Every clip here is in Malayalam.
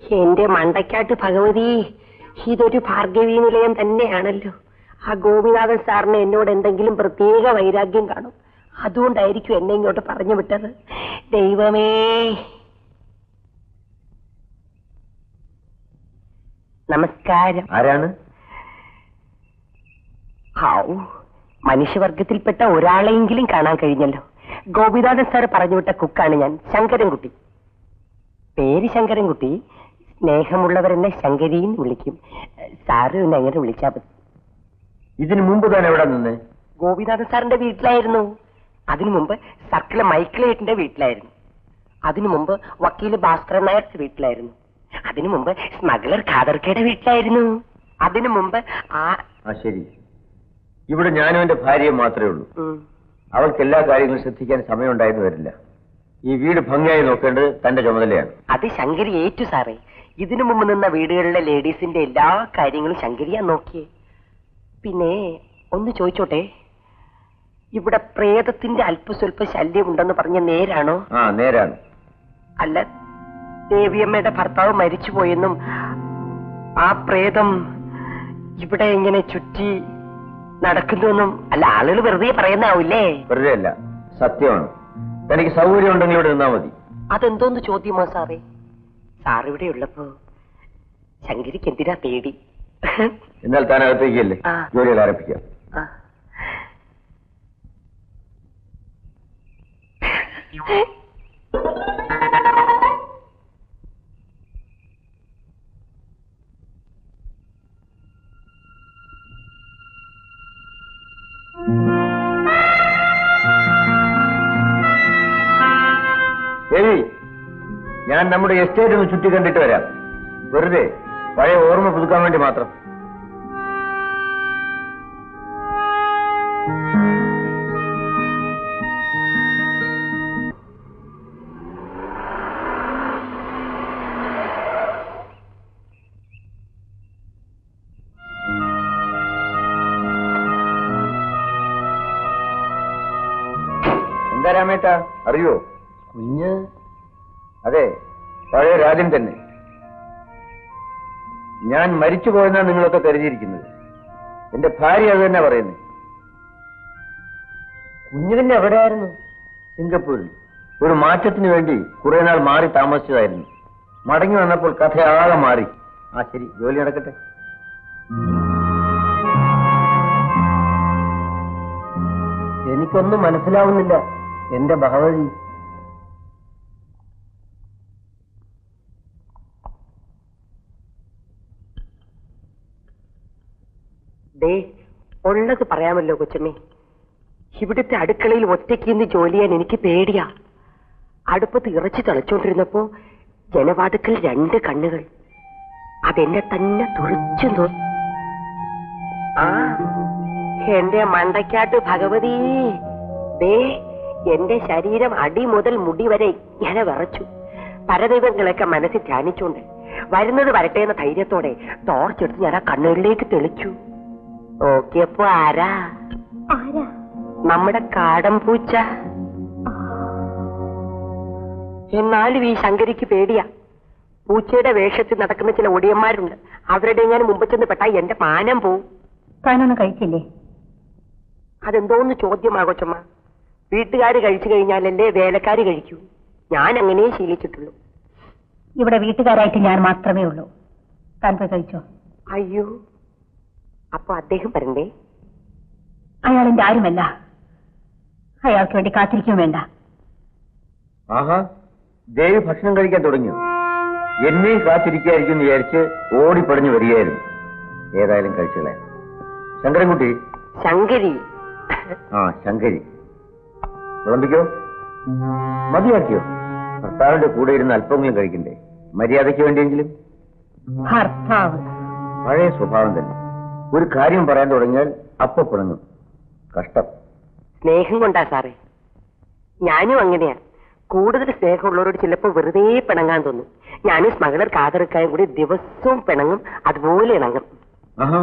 എന്റെ മണ്ടയ്ക്കാട്ട് ഭഗവതി ഇതൊരു ഭാർഗവീ നിലയം തന്നെയാണല്ലോ ആ ഗോപിനാഥൻ സാറിന് എന്നോട് എന്തെങ്കിലും പ്രത്യേക വൈരാഗ്യം കാണും അതുകൊണ്ടായിരിക്കും എന്നെ ഇങ്ങോട്ട് പറഞ്ഞു വിട്ടത് ദൈവമേ നമസ്കാരം ആരാണ് ഹാവൂ മനുഷ്യവർഗത്തിൽപ്പെട്ട ഒരാളെയെങ്കിലും കാണാൻ കഴിഞ്ഞല്ലോ ഗോപിനാഥൻ സാർ പറഞ്ഞുവിട്ട കുക്കാണ് ഞാൻ ശങ്കരൻകുട്ടി പേര് ശങ്കരൻകുട്ടി സ്നേഹമുള്ളവരെന്നെ ശങ്കരിന്ന് വിളിക്കും സാറ് എന്നെ അങ്ങനെ വിളിച്ചാൽ മതി ഇതിനു മുമ്പ് താൻ എവിടെ നിന്ന് ഗോപിനാഥൻ സാറിന്റെ വീട്ടിലായിരുന്നു അതിനു മുമ്പ് സർക്കിള് മൈക്കിളേറ്റിന്റെ വീട്ടിലായിരുന്നു അതിനു മുമ്പ് വക്കീല് ഭാസ്കരൻ നായരുടെ വീട്ടിലായിരുന്നു അതിനു മുമ്പ് സ്മഗ്ലർ ഖാദർക്കയുടെ വീട്ടിലായിരുന്നു അതിനു മുമ്പ് ആ ആ ശരി ഇവിടെ ഞാനും എന്റെ ഭാര്യയും മാത്രമേ ഉള്ളൂ ഉം, അവൾക്ക് എല്ലാ കാര്യങ്ങളും ശ്രദ്ധിക്കാൻ സമയമുണ്ടായെന്ന് വരില്ല ഈ വീട് ഭംഗിയായി നോക്കേണ്ടത് തന്റെ ചുമതലയാണ് അത് ശങ്കരി ഏറ്റു സാറേ ഇതിനു മുമ്പ് നിന്ന വീടുകളിലെ ലേഡീസിന്റെ എല്ലാ കാര്യങ്ങളും ശങ്കരിയാ നോക്കിയേ പിന്നെ ഒന്ന് ചോദിച്ചോട്ടെ ഇവിടെ പ്രേതത്തിന്റെ അല്പസ്വല്പ ശല്യമുണ്ടെന്ന് പറഞ്ഞ നേരാണോ ആ നേരാണ് അല്ല ദേവിയമ്മയുടെ ഭർത്താവ് മരിച്ചുപോയെന്നും ആ പ്രേതം ഇവിടെ ഇങ്ങനെ ചുറ്റി നടക്കുന്നുവെന്നും അല്ല ആളുകൾ വെറുതെ പറയുന്നാവില്ലേ വെറുതെ അല്ല സത്യമാണ് തനിക്ക് സൗകര്യം ഉണ്ടെങ്കിൽ ഇവിടെ നിന്നാ മതി അതെന്തോന്ന് ചോദ്യമോ സാറേ സാർ ഇവിടെ ഉള്ളപ്പോ ശങ്കരിക്ക് എന്തിനാ പേടി എന്നാൽ താൻ അകത്തേക്കല്ലേ ആ. ജോലികൾ ആരംഭിക്കാം ആ. ദേവി ഞാൻ നമ്മുടെ എസ്റ്റേറ്റ് ഒന്ന് ചുറ്റി കണ്ടിട്ട് വരാം വെറുതെ പഴയ ഓർമ്മ പുതുക്കാൻ വേണ്ടി മാത്രം എന്താ രാമേട്ട അറിയോ കുഞ്ഞ് അതെ പഴയ രാജൻ തന്നെ ഞാൻ മരിച്ചു പോയെന്നാ നിങ്ങളൊക്കെ കരുതിയിരിക്കുന്നത് എന്റെ ഭാര്യ അത് തന്നെ പറയുന്നത് കുഞ്ഞു പിന്നെ എവിടെയായിരുന്നു സിംഗപ്പൂരിൽ ഒരു മാറ്റത്തിന് വേണ്ടി കുറെ നാൾ മാറി താമസിച്ചതായിരുന്നു മടങ്ങി വന്നപ്പോൾ കഥയാകെ മാറി ആ ശരി ജോലി നടക്കട്ടെ എനിക്കൊന്നും മനസ്സിലാവുന്നില്ല എന്റെ ഭഗവതി ദേ ഉള്ളത് പറയാമല്ലോ കൊച്ചമ്മേ ഇവിടുത്തെ അടുക്കളയിൽ ഒറ്റയ്ക്ക് ഇന്ന് ജോലി ചെയ്യാൻ എനിക്ക് പേടിയാ അടുപ്പത്ത് ഇറച്ചി തിളച്ചോണ്ടിരുന്നപ്പോ ജനവാതുക്കൽ രണ്ട് കണ്ണുകൾ അതെന്നെ തന്നെ തുറച്ചു നോ ആ എന്റെ മണ്ടയ്ക്കാട്ട് ഭഗവതി ദേ എന്റെ ശരീരം അടി മുതൽ മുടി വരെ ഇങ്ങനെ വിറച്ചു പരദൈവങ്ങളൊക്കെ മനസ്സിൽ ധ്യാനിച്ചുകൊണ്ട് വരുന്നത് വരട്ടെ എന്ന ധൈര്യത്തോടെ ടോർച്ചെടുത്ത് ഞാൻ ആ കണ്ണുകളിലേക്ക് തെളിച്ചു നോക്കിയപ്പോ ആരാ ആരാ നമ്മുടെ കാടം പൂച്ച എന്നാലും ഈ ശങ്കരിക്ക് പേടിയാ പൂച്ചയുടെ വേഷത്തിൽ നടക്കുന്ന ചില ഒടിയന്മാരുണ്ട് അവരുടെ ഞാൻ മുമ്പ് ചെന്ന് പെട്ടാ എന്റെ മാനം പോവും താനൊന്നും കഴിച്ചില്ലേ അതെന്തോന്ന് ചോദ്യമാ കൊച്ചമ്മ വീട്ടുകാര് കഴിച്ചു കഴിഞ്ഞാലല്ലേ വേലക്കാര് കഴിക്കൂ ഞാൻ അങ്ങനെ ശീലിച്ചിട്ടുള്ളൂ ഇവിടെ വീട്ടുകാരായിട്ട് ഞാൻ മാത്രമേ ഉള്ളൂ താൻ പോയി കഴിച്ചോ അയ്യോ അപ്പൊ അദ്ദേഹം വരണ്ടേ അയാൾ എന്റെ ആരുമല്ല അയാൾക്ക് വേണ്ടി കാത്തിരിക്കും വേണ്ട ആഹാ ദേവി ഭക്ഷണം കഴിക്കാൻ തുടങ്ങിയോ എന്നെയും കാത്തിരിക്കായിരിക്കും എന്ന് വിചാരിച്ച് ഓടിപ്പടഞ്ഞു വരികയായിരുന്നു ഏതായാലും കഴിച്ചോളെ ശങ്കരൻകുട്ടി ശങ്കരി ആ ശങ്കരി വിളമ്പിക്കോ മതിയാക്കിയോ ഭർത്താവിന്റെ കൂടെ ഇരുന്ന് അല്പമെങ്കിലും കഴിക്കണ്ടേ മര്യാദയ്ക്ക് വേണ്ടിയെങ്കിലും ഭർത്താവ് പഴയ സ്വഭാവം തന്നെ ഒരു കാര്യം പറയാൻ തുടങ്ങിയാൽ അപ്പൊ പിണങ്ങും കഷ്ടം സ്നേഹം കൊണ്ടാ സാറേ ഞാനും അങ്ങനെയാ കൂടുതൽ സ്നേഹമുള്ളവരോട് ചിലപ്പോൾ വെറുതെ പിണങ്ങാൻ തോന്നും ഞാനും സ്മഗ്ലർ കാതറക്കായും കൂടി ദിവസവും പിണങ്ങും അതുപോലെ ഇണങ്ങും ആഹാ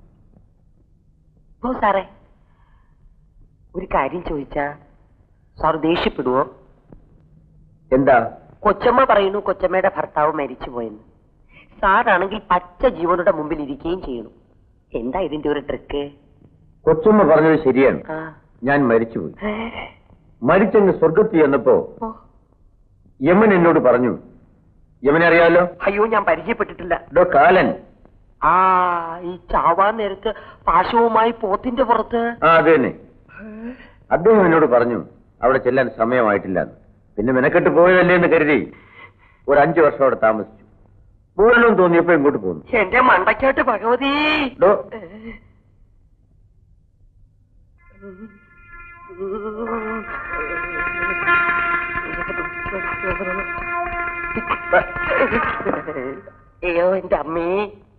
ഓ സാറേ ഒരു കാര്യം ചോദിച്ചാ സാർ ദേഷ്യപ്പെടുവോ എന്താ കൊച്ചമ്മ പറയുന്നു കൊച്ചമ്മയുടെ ഭർത്താവ് മരിച്ചുപോയെന്ന് സാറാണെങ്കിൽ പച്ച ജീവനുടെ മുമ്പിൽ ഇരിക്കുകയും ചെയ്യുന്നു എന്താ ഇതിന്റെ ഒരു ട്രിക്ക് കൊച്ചുമ്മ പറഞ്ഞത് ശരിയാണ് ആ ഞാൻ മരിച്ചുപോയി മരിച്ചങ്ങ് സ്വർഗത്തിൽ ചെന്നപ്പോ യമൻ എന്നോട് പറഞ്ഞു യമനെ അറിയാലോ അയ്യോ ഞാൻ പരിചയപ്പെട്ടിട്ടില്ല ഡോ കാലൻ ആ ഈ ചാവാൻ നേരത്ത് പാശവുമായി പോത്തിന്റെ പുറത്ത് ആ അത് തന്നെ അദ്ദേഹം എന്നോട് പറഞ്ഞു അവിടെ ചെല്ലാൻ സമയമായിട്ടില്ല പിന്നെ മെനക്കെട്ട് പോയതല്ലേ എന്ന് കരുതി ഒരു അഞ്ചു വർഷം അവിടെ താമസിച്ചു പോകണമെന്ന് തോന്നിയപ്പോ ഇങ്ങോട്ട് പോന്നു എന്റെ മണ്ടയ്ക്കാട്ട് ഭഗവതി ഡോ അയ്യോ എന്റെ അമ്മേ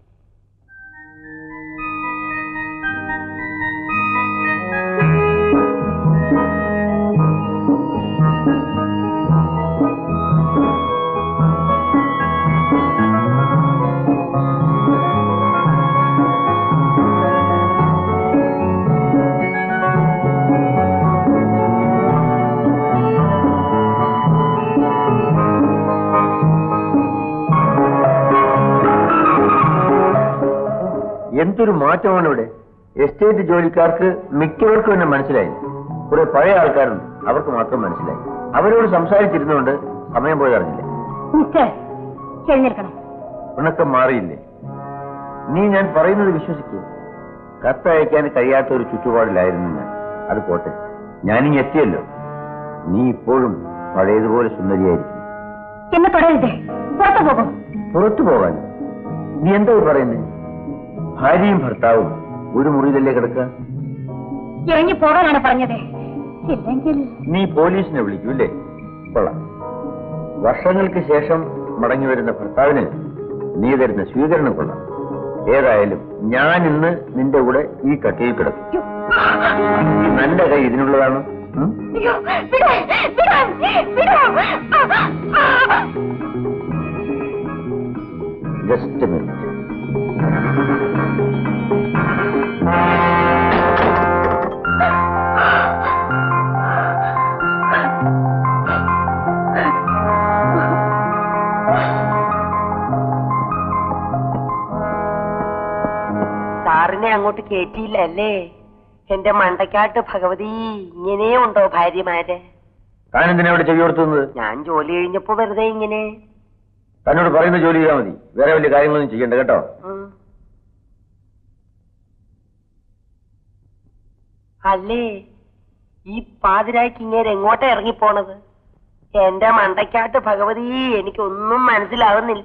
എന്തൊരു മാറ്റമാണ് ഇവിടെ എസ്റ്റേറ്റ് ജോലിക്കാർക്ക് മിക്കവർക്കും എന്നെ മനസ്സിലായി കുറെ പഴയ ആൾക്കാരുണ്ട് അവർക്ക് മാത്രം മനസ്സിലായി അവരോട് സംസാരിച്ചിരുന്നുകൊണ്ട് സമയം പോയി അറിഞ്ഞില്ല മിസ്റ്റർ എഴുന്നേൽക്കണം പിണക്കം മാറിയില്ലേ നീ ഞാൻ പറയുന്നത് വിശ്വസിക്കൂ കത്തയക്കാൻ കഴിയാത്ത ഒരു ചുറ്റുപാടിലായിരുന്നു ഞാൻ അത് പോട്ടെ ഞാനിങ്ങ് എത്തിയല്ലോ നീ ഇപ്പോഴും പഴയതുപോലെ സുന്ദരിയായിരിക്കും എന്നെ തുടരുത് പുറത്തു പോകും പുറത്തു പോകാൻ നീ എന്താ ഈ പറയുന്നേ ഭാര്യയും ഭർത്താവും ഒരു മുറിയിലല്ലേ കിടക്കുക ഇറങ്ങി പോകാനാണ് പറഞ്ഞത് ഇല്ലെങ്കിൽ നീ പോലീസിനെ വിളിക്കൂ അല്ലേ കൊള്ളാം വർഷങ്ങൾക്ക് ശേഷം മടങ്ങി വരുന്ന ഭർത്താവിന് നീ തരുന്ന സ്വീകരണം കൊള്ളാം ഏതായാലും ഞാൻ ഇന്ന് നിന്റെ കൂടെ ഈ കട്ടിയിൽ കിടക്കും ഈ നല്ല കൈ ഇതിനുള്ളതാണ് ഉം? അയ്യോ, വിടാൻ, വിടാൻ, വിടാൻ. ആ, ആ, ആ. ജസ്റ്റ് മിനിറ്റ് സാറിനെ അങ്ങോട്ട് കേറ്റിയില്ല അല്ലേ എന്റെ മണ്ടയ്ക്കാട്ട് ഭഗവതി ഇങ്ങനെയും ഉണ്ടോ ഭാര്യമാര് താൻ എന്തിനാ ഇവിടെ ചെവി കൊടുത്തുന്നത് ഞാൻ ജോലി കഴിഞ്ഞപ്പോ വെറുതെ ഇങ്ങനെ തന്നോട് പറയുന്ന ജോലി ചെയ്താൽ മതി വേറെ വലിയ കാര്യങ്ങളൊന്നും ചെയ്യണ്ട കേട്ടോ ഉം. അല്ലേ ഈ പാതിരായ്ക്ക് ഇങ്ങനെ എങ്ങോട്ടാ ഇറങ്ങിപ്പോണത് എന്റെ മണ്ടയ്ക്കാട്ട് ഭഗവതി എനിക്കൊന്നും മനസ്സിലാകുന്നില്ല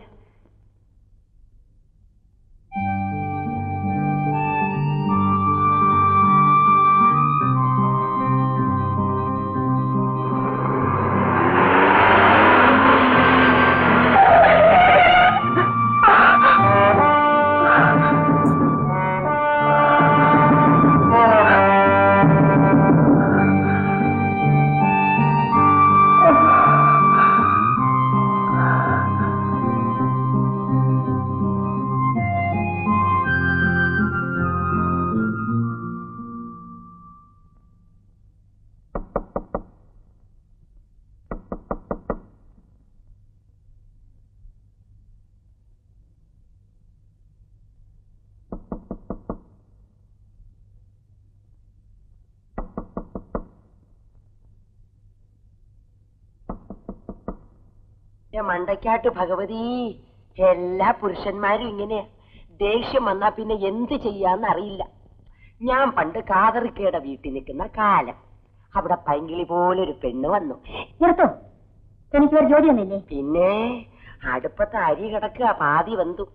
എന്റെ മണ്ടയ്ക്കാട്ട് ഭഗവതി എല്ലാ പുരുഷന്മാരും ഇങ്ങനെയാ ദേഷ്യം വന്നാ പിന്നെ എന്ത് ചെയ്യാന്ന് അറിയില്ല ഞാൻ പണ്ട് കാതറിക്കയുടെ വീട്ടിൽ നിൽക്കുന്ന കാലം അവിടെ പൈങ്കിളി പോലെ ഒരു പെണ്ണ് വന്നു നിർത്തോ എനിക്ക് ഒരു ജോലിയൊന്നുമില്ലേ പിന്നെ അടുപ്പത്ത് അരി കിടക്കുക പാതി വന്നു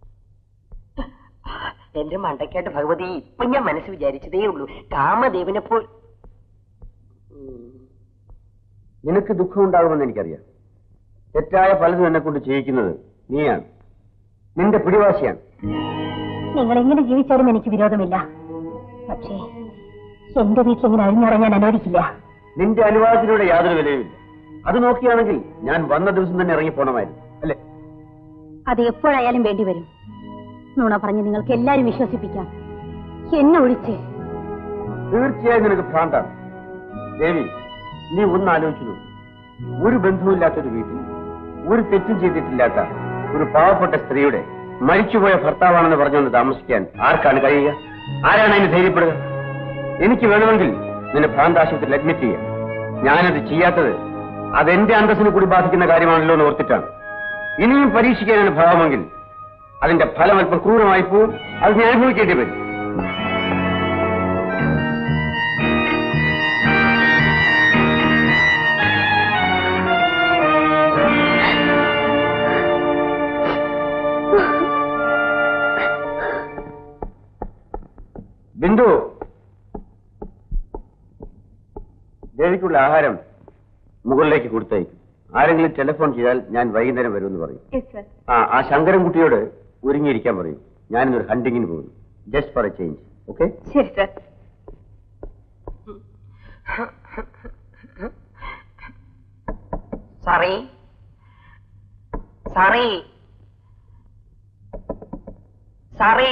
എന്റെ മണ്ടയ്ക്കാട്ട് ഭഗവതി ഇപ്പൊ ഞാൻ മനസ്സ് വിചാരിച്ചതേ ഉള്ളൂ കാമദേവനെ പോൽ ഉം. നിനക്ക് ദുഃഖം ഉണ്ടാകുമെന്ന് എനിക്കറിയാം തെറ്റായ പലതും എന്നെ കൊണ്ട് ചെയ്യിക്കുന്നത് നീയാണ് നിന്റെ പിടിവാശിയാണ് നിങ്ങൾ എങ്ങനെ ജീവിച്ചാലും എനിക്ക് വിരോധമില്ല പക്ഷേ എന്റെ വീട്ടിൽ ഇങ്ങനെ അഴിഞ്ഞിറങ്ങാൻ അനുവദിക്കില്ല നിന്റെ അനുവാദത്തിലൂടെ യാതൊരു വിലയുമില്ല അത് നോക്കിയാണെങ്കിൽ ഞാൻ വന്ന ദിവസം തന്നെ ഇറങ്ങിപ്പോണമായിരുന്നു അല്ലേ അത് എപ്പോഴായാലും വേണ്ടി വരും നുണ പറഞ്ഞ് നിങ്ങൾക്ക് എല്ലാരും വിശ്വസിപ്പിക്കാം എന്നെ ഒഴിച്ച് തീർച്ചയായും നിനക്ക് ഭ്രാന്താണ് ദേവി നീ ഒന്ന് ആലോചിച്ചു നോക്കൂ. ഒരു ബന്ധവുമില്ലാത്തൊരു വീട്ടിൽ ഒരു തെറ്റും ചെയ്തിട്ടില്ലാത്ത ഒരു പാവപ്പെട്ട സ്ത്രീയുടെ മരിച്ചുപോയ ഭർത്താവാണെന്ന് പറഞ്ഞുകൊണ്ട് താമസിക്കാൻ ആർക്കാണ് കഴിയുക ആരാണ് അതിന് ധൈര്യപ്പെടുക എനിക്ക് വേണമെങ്കിൽ നിന്നെ ഭ്രാന്താശുപത്രിയിൽ അഡ്മിറ്റ് ചെയ്യാം ഞാനത് ചെയ്യാത്തത് അതെന്റെ അന്തസ്സിനെ കൂടി ബാധിക്കുന്ന കാര്യമാണല്ലോ എന്ന് ഓർത്തിട്ടാണ് ഇനിയും പരീക്ഷിക്കാനാണ് ഭാവമെങ്കിൽ അതിന്റെ ഫലം അല്പം ക്രൂരമായി പോവും അത് ഞാൻ അനുഭവിക്കേണ്ടി വരും ബിന്ദു ദേവിക്കുള്ള ആഹാരം മുകളിലേക്ക് കൊടുത്തയക്കും ആരെങ്കിലും ടെലിഫോൺ ചെയ്താൽ ഞാൻ വൈകുന്നേരം വരുമെന്ന് പറയും ആ ആ ശങ്കരൻകുട്ടിയോട് ഒരുങ്ങിയിരിക്കാൻ പറയും ഞാനിന്നൊരു ഹണ്ടിങ്ങിന് പോകുന്നു just for a change okay ശരി സാർ സാറേ സാറേ സാറേ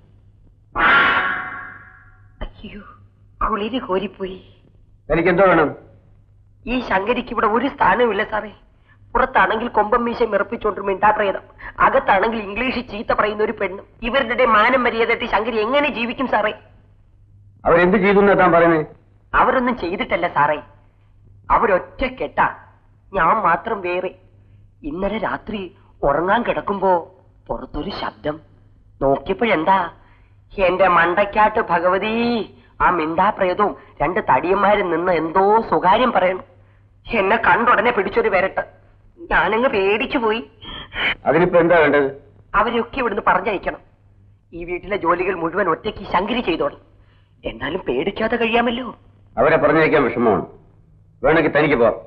അയ്യോ കുളിര് കോരിപ്പോയി എനിക്ക് എന്തോ വേണം ഈ ശങ്കരിക്ക് ഇവിടെ ഒരു സ്ഥാനവുമില്ല സാറേ പുറത്താണെങ്കിൽ കൊമ്പം മീശ മിറപ്പിച്ചോണ്ട് മിണ്ടാപ്രേതം അകത്താണെങ്കിൽ ഇംഗ്ലീഷ് ചീത്ത പറയുന്ന ഒരു പെണ്ണും ഇവരുടെ മാനം മര്യാദയിട്ട് ശങ്കരി എങ്ങനെ ജീവിക്കും സാറേ അവരെന്ത് ചെയ്തു എന്നാ താൻ പറയുന്നത് അവരൊന്നും ചെയ്തിട്ടല്ല സാറേ അവരൊറ്റ കെട്ട ഞാൻ മാത്രം വേറെ ഇന്നലെ രാത്രി ഉറങ്ങാൻ കിടക്കുമ്പോ പുറത്തൊരു ശബ്ദം നോക്കിയപ്പോഴെന്താ എന്റെ മണ്ടയ്ക്കാട്ട് ഭഗവതി ആ മിണ്ടാപ്രേതവും രണ്ട് തടിയന്മാരും നിന്ന് എന്തോ സ്വകാര്യം പറയണം എന്നെ കണ്ടുടനെ പിടിച്ചൊരു വരട്ട് ഞാനങ്ങ് പേടിച്ചു പോയി അതിനിപ്പോ എന്താ വേണ്ടത് അവരെയൊക്കെ ഇവിടുന്ന് പറഞ്ഞയക്കണം ഈ വീട്ടിലെ ജോലികൾ മുഴുവൻ ഒറ്റയ്ക്ക് ശങ്കരി ചെയ്തോളും എന്നാലും പേടിക്കാതെ കഴിയാമല്ലോ അവരെ പറഞ്ഞയക്കാൻ വിഷമമാണ് വേണമെങ്കിൽ തനിക്ക് പോ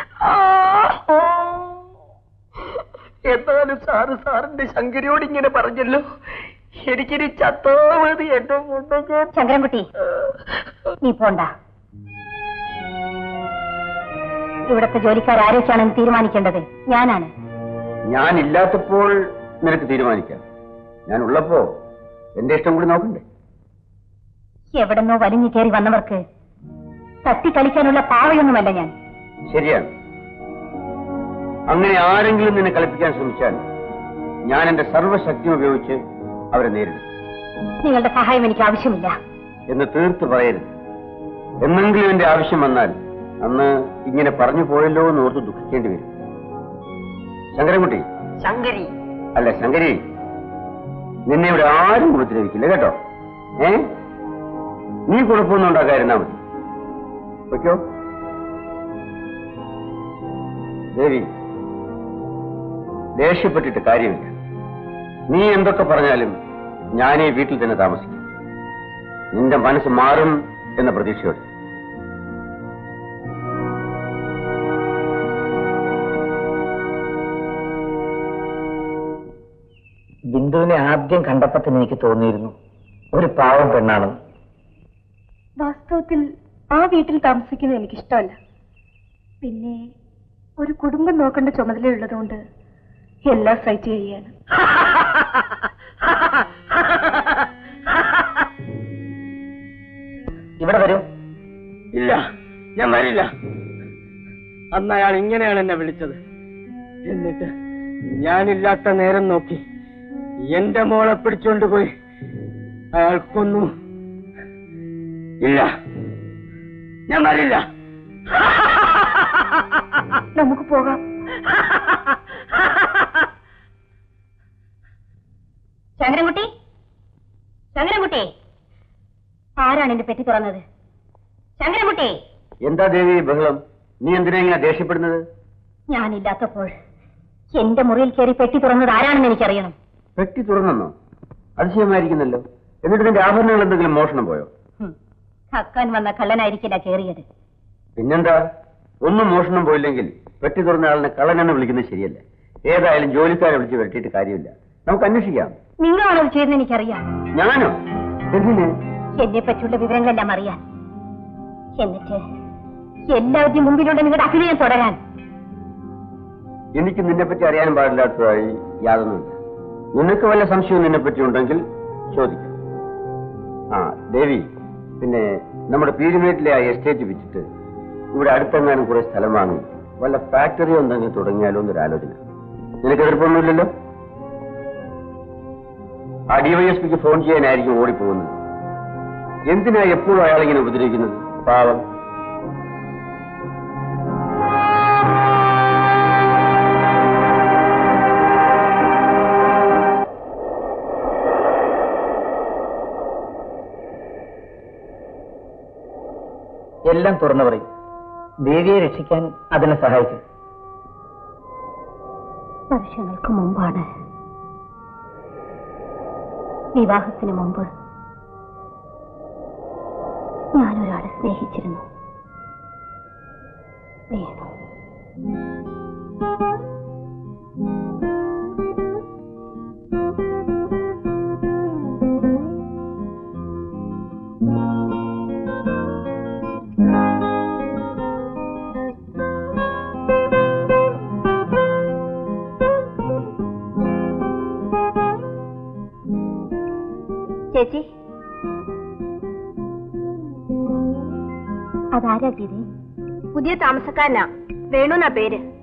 എന്നാലും സാറ് സാറിന്റെ ശങ്കരിയോട് ഇങ്ങനെ പറഞ്ഞല്ലോ എനിക്കിനി ചത്തോ മതി എന്റെ മുണ്ടൊക്കെ ശങ്കരൻകുട്ടി നീ പോണ്ട ഇവിടത്തെ ജോലിക്കാർ ആരൊക്കെയാണെന്ന് തീരുമാനിക്കേണ്ടത് ഞാനാണ് ഞാൻ ഇല്ലാത്തപ്പോൾ നിനക്ക് തീരുമാനിക്കാം ഞാൻ ഉള്ളപ്പോ എന്റെ ഇഷ്ടം കൂടി നോക്കണ്ടേ എവിടെന്നോ വലിഞ്ഞു കയറി വന്നവർക്ക് തട്ടിക്കളിക്കാനുള്ള പാവയൊന്നുമല്ല ഞാൻ ശരിയാണ് അങ്ങനെ ആരെങ്കിലും നിന്നെ കളിപ്പിക്കാൻ ശ്രമിച്ചാൽ ഞാൻ എന്റെ സർവ്വശക്തിയും ഉപയോഗിച്ച് അവരെ നേരിടും നിങ്ങളുടെ സഹായം എനിക്ക് ആവശ്യമില്ല എന്ന് തീർത്ത് പറയരുത് എന്നെങ്കിലും എന്റെ ആവശ്യം വന്നാൽ അന്ന് ഇങ്ങനെ പറഞ്ഞു പോയല്ലോ എന്ന് ഓർത്ത് ദുഃഖിക്കേണ്ടി വരും ശങ്കരൻകുട്ടി ശങ്കരി അല്ല ശങ്കരി നിന്നെ ഇവിടെ ആരും ഉപദ്രവിക്കില്ല കേട്ടോ ഏ നീ കുഴപ്പമൊന്നും ഉണ്ടാക്കാതിരുന്നാ മതി ഓക്കോ ദേവി ദേഷ്യപ്പെട്ടിട്ട് കാര്യമില്ല നീ എന്തൊക്കെ പറഞ്ഞാലും ഞാൻ ഈ വീട്ടിൽ തന്നെ താമസിക്കും നിന്റെ മനസ്സ് മാറും എന്ന പ്രതീക്ഷയോടെ ബിന്ദുവിനെ ആദ്യം കണ്ടപ്പോ തന്നെ എനിക്ക് തോന്നിയിരുന്നു ഒരു പാവം പെണ്ണാണ് വാസ്തവത്തിൽ ആ വീട്ടിൽ താമസിക്കുന്നത് എനിക്കിഷ്ടമല്ല പിന്നെ ഒരു കുടുംബം നോക്കേണ്ട ചുമതലയുള്ളതുകൊണ്ട് എല്ലാം സൈറ്റ് ചെയ്യാണ് ഇവിടെ വരൂ ഇല്ല ഞാൻ വരില്ല അന്ന് അയാൾ ഇങ്ങനെയാണ് എന്നെ വിളിച്ചത് എന്നിട്ട് ഞാനില്ലാത്ത നേരം നോക്കി എന്റെ മോളെ പിടിച്ചോണ്ട് പോയി അയാൾ കൊന്നു ഇല്ല ഞാൻ വരില്ല നമുക്ക് പോകാം ശങ്കരൻകുട്ടി ശങ്കരൻകുട്ടി ആരാണ് എന്റെ പെറ്റി തുറന്നത് ശങ്കരൻകുട്ടി എന്താ ദേവി ബഹളം നീ എന്തിനാ ഇങ്ങനെ ദേഷ്യപ്പെടുന്നത് ഞാനില്ലാത്തപ്പോൾ എന്റെ മുറിയിൽ കയറി പെട്ടി തുറന്നത് ആരാണെന്ന് എനിക്കറിയണം പെട്ടി തുറന്നെന്നോ അതിശയമായിരിക്കുന്നല്ലോ എന്നിട്ട് നിന്റെ ആഭരണങ്ങൾ എന്തെങ്കിലും മോഷണം പോയോ ഹും. കക്കാൻ വന്ന കള്ളനായിരിക്കില്ല കയറിയത് പിന്നെന്താ ഒന്നും മോഷണം പോയില്ലെങ്കിൽ പെട്ടി തുറന്ന ആളിനെ കള്ളനെന്ന് വിളിക്കുന്നത് ശരിയല്ല ഏതായാലും ജോലിക്കാരെ വിളിച്ച് വരട്ടിയിട്ട് കാര്യമില്ല നമുക്ക് അന്വേഷിക്കാം നിങ്ങളാണ് അത് ചെയ്തെന്ന് എനിക്കറിയാം ഞാനോ എന്തിന് എന്നെ പറ്റിയുള്ള വിവരങ്ങളെല്ലാം അറിയാൻ എന്നിട്ട് എല്ലാവരുടെയും മുമ്പിലുള്ള നിങ്ങളുടെ അഭിനയം തുടരാൻ എനിക്ക് നിന്നെപ്പറ്റി അറിയാൻ പാടില്ലാത്തതായി യാതൊന്നുമില്ല നിനക്ക് വല്ല സംശയവും നിന്നെപ്പറ്റി ഉണ്ടെങ്കിൽ ചോദിക്കാം ആ ദേവി പിന്നെ നമ്മുടെ പീരുമേട്ടിലെ ആ എസ്റ്റേറ്റ് വിറ്റിട്ട് ഇവിടെ അടുത്തെങ്ങാനും കുറെ സ്ഥലം വാങ്ങി വല്ല ഫാക്ടറി എന്തെങ്കിലും തുടങ്ങിയാലോ എന്നൊരു ആലോചന നിനക്ക് എതിർപ്പൊന്നുമില്ലല്ലോ ആ ഡിവൈഎസ്പിക്ക് ഫോൺ ചെയ്യാനായിരിക്കും ഓടിപ്പോകുന്നത് എന്തിനാ എപ്പോഴും അയാളിങ്ങനെ ഉപദ്രവിക്കുന്നത് പാവം എല്ലാം തുറന്നു പറയും ദേവിയെ രക്ഷിക്കാൻ അതിനെ സഹായിക്കും വർഷങ്ങൾക്ക് മുമ്പാണ് വിവാഹത്തിന് മുമ്പ് ഞാനൊരാളെ സ്നേഹിച്ചിരുന്നു വേണു ചേച്ചി അതാരാ ഗിരി പുതിയ താമസക്കാരനാ വേണുന്നാ പേര്